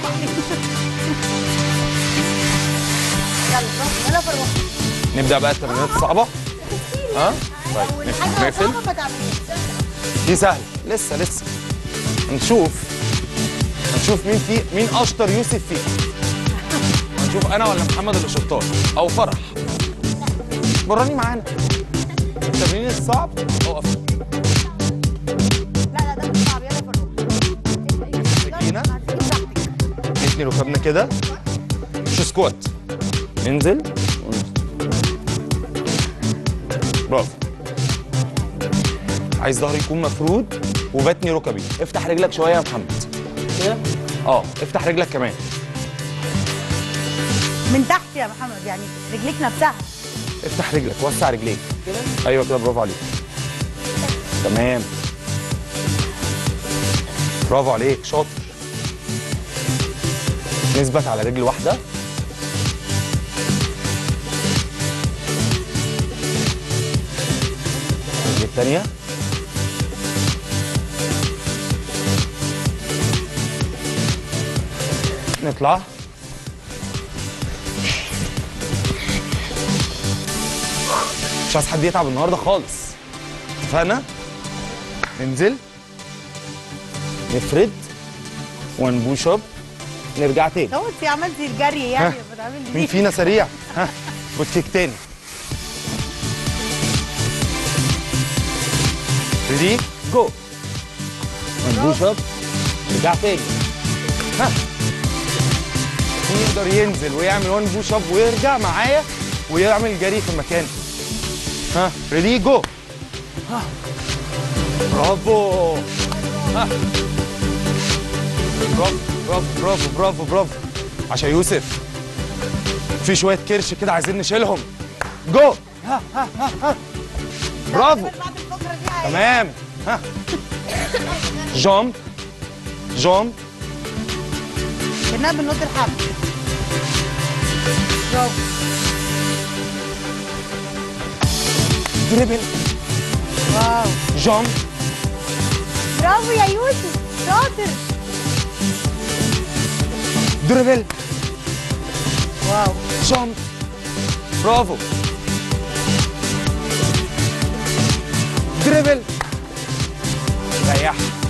يلا يلا فروه نبدا بقى التمرينات الصعبه ها طيب نف- حاجه نقفل صعبه ما تعملهاش دي سهله لسه لسه هنشوف هنشوف مين في مين اشطر يوسف فيكم هنشوف انا ولا محمد اللي شطار او فرح براني معانا التمرين الصعب اقف لا لا ده مش صعب يلا فروه سكينة. هتيجي براحتك. نتني ركبنا كده مش سكوات ننزل وننزل. برافو عايز ظهري يكون مفرود وبتني ركبي افتح رجلك شويه يا محمد كده اه افتح رجلك كمان من تحت يا محمد يعني رجليك نفسها افتح رجلك وسع رجليك كده ايوه كده برافو عليك تمام برافو عليك شاطر نثبت على رجل واحده الرجل الثانيه نطلع مش عايز حد يتعب النهارده خالص اتفقنا ننزل نفرد ونبوش اب نرجع تاني لو انت عملتي الجري يعني ها. بتعملي مين دي فينا سريع ها بوت كيك تاني ريدي جو ونبوش اب نرجع تاني ها مين يقدر ينزل ويعمل وان بوش اب ويرجع معايا ويعمل جري في المكان ها ريدي جو ها برافو ها برافو برافو برافو برافو برافو عشان يوسف في شويه كرش كده عايزين نشيلهم جو ها ها ها ها برافو بعد الفقره دي هي- تمام ها جامب جامب كانها بنط الحبل برافو دريبل واو جامب برافو يا يوسف شاطر دريبل واو جامب برافو دريبل ريح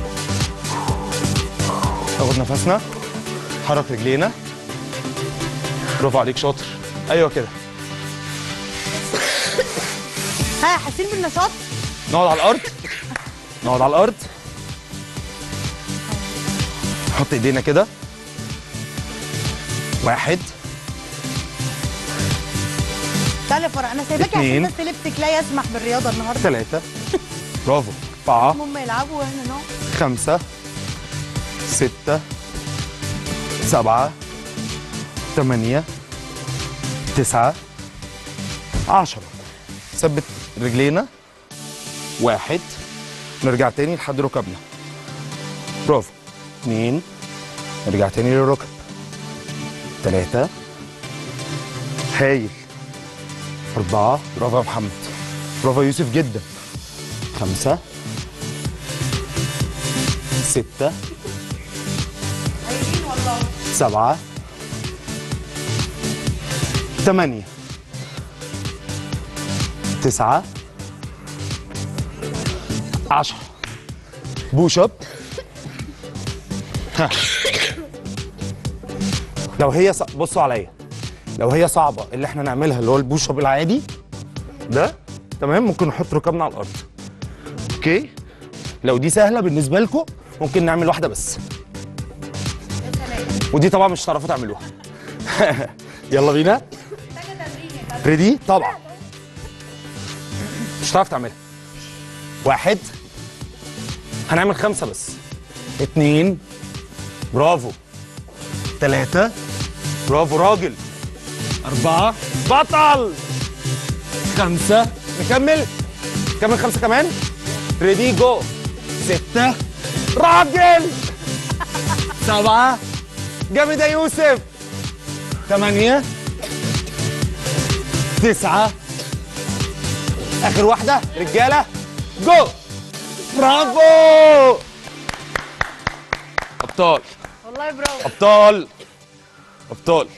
ناخد نفسنا حرك رجلينا برافو عليك شاطر ايوه كده ها حاسين بالنشاط نقعد على الارض نقعد على الارض نحط ايدينا كده واحد تعالى فرق انا سايباكي اتنين. عشان بس لبسك لا يسمح بالرياضه النهارده ثلاثة برافو أربعة هم يلعبوا واحنا نقعد خمسة ستة سبعة ثمانية تسعة عشرة ثبت رجلينا واحد نرجع تاني لحد ركبنا برافو اتنين نرجع تاني للركب تلاتة هايل أربعة برافو يا محمد برافو يا يوسف جدا خمسة ستة سبعة ثمانية تسعة عشرة بوش اب ها. لو هي ص... بصوا عليا لو هي صعبة اللي احنا نعملها اللي هو البوش اب العادي ده تمام ممكن نحط ركبنا على الأرض اوكي لو دي سهلة بالنسبة لكم ممكن نعمل واحدة بس ودي طبعا مش هتعرفوا تعملوها يلا بينا ريدي طبعا مش هتعرف تعملها واحد هنعمل خمسة بس اتنين برافو تلاتة برافو راجل أربعة بطل خمسة نكمل نكمل خمسة كمان ريدي جو ستة راجل سبعة جامد يا يوسف ثمانية تسعة آخر واحدة رجالة جو برافو أبطال والله برافو ابطال ابطال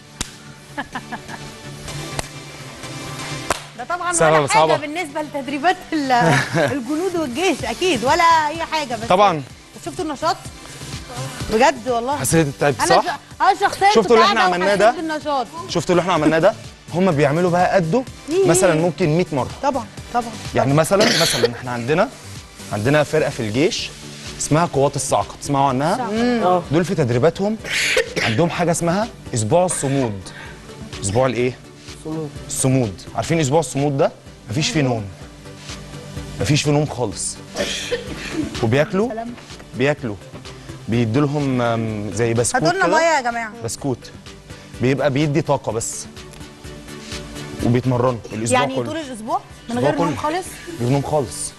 ده طبعا سهلة ولا ولا حاجه صعبة؟ بالنسبه لتدريبات ال- الجنود والجيش اكيد ولا اي حاجه بس طبعا شفتوا النشاط بجد والله حسيت التعب انا صح ش... انا شخصيا شفتوا كنت اللي احنا قاعدة عملناه وحسيت ده؟ بالنشاط شفتوا اللي احنا عملناه ده هم بيعملوا بقى قده مثلا ممكن 100 مره طبعا طبعا يعني مثلا مثلا احنا عندنا عندنا فرقه في الجيش اسمها قوات الصاعقه تسمعوا عنها اه دول في تدريباتهم عندهم حاجه اسمها اسبوع الصمود اسبوع الايه صمود الصمود عارفين اسبوع الصمود ده مفيش فيه نوم مفيش فيه نوم خالص وبياكلوا سلام. بياكلوا بيدوا لهم زي بسكوت هاتوا لنا كده. ميه يا جماعه بسكوت بيبقى بيدي طاقه بس وبيتمرنوا الاسبوع يعني كله طول الاسبوع من الأسبوع غير نوم كله. خالص بينوم خالص